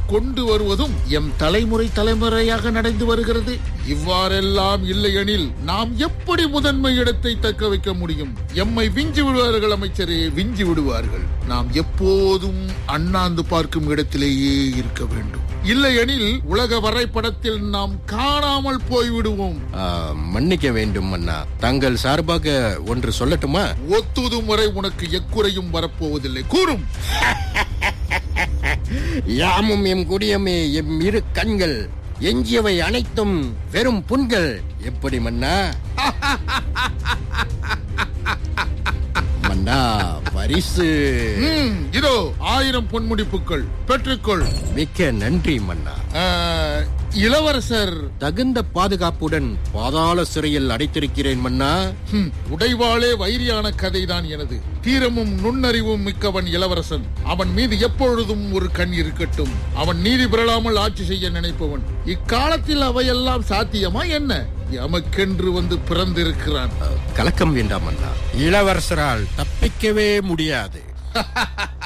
கொண்டு வருவதும் எம் தலைமுறை தலைமுறையாக நடந்து வருகிறது இவ்வாறெல்லாம் இல்லையெனில் நாம் எப்படி முதன்மை இடத்தை தக்க வைக்க முடியும் எம்மை விஞ்சி விடுவார்கள் அமைச்சரே விஞ்சி விடுவார்கள் நாம் எப்போதும் அண்ணாந்து பார்க்கும் இடத்திலேயே இருக்க வேண்டும் இல்லையெனில் உலக வரைபடத்தில் நாம் காணாமல் போய்விடுவோம் ஆ, மன்னிக்க வேண்டும் மன்னா தங்கள் சார்பாக ஒன்று சொல்லட்டுமா ஒத்துதும் வரை உனக்கு எக்குறையும் வரப்போவதில்லை கூறும் யாமும் எம் குடியமே எம் இரு கண்கள் எஞ்சியவை அனைத்தும் வெறும் புண்கள் எப்படி மன்னா மன்னா பரிசு ம், இதோ ஆயிரம் பொன்முடிப்புகள் பெற்றுக்கொள் மிக்க நன்றி மன்னா ஆ, இளவரசர் தகுந்த பாதுகாப்புடன் பாதாள சிறையில் அடைத்திருக்கிறேன் மன்னா ஹம், உடைவாளே வைரியான கதைதான் எனது தீரமும் நுண்ணறிவும் மிக்கவன் இளவரசன் அவன் மீது எப்பொழுதும் ஒரு கண் இருக்கட்டும் அவன் நீதி பெறலாமல் ஆட்சி செய்ய நினைப்பவன் இக்காலத்தில் அவையெல்லாம் சாத்தியமா என்ன எமக்கென்று வந்து பிறந்திருக்கிறான் கலக்கம் வேண்டாம் மன்னா இளவரசரால் தப்பிக்கவே முடியாது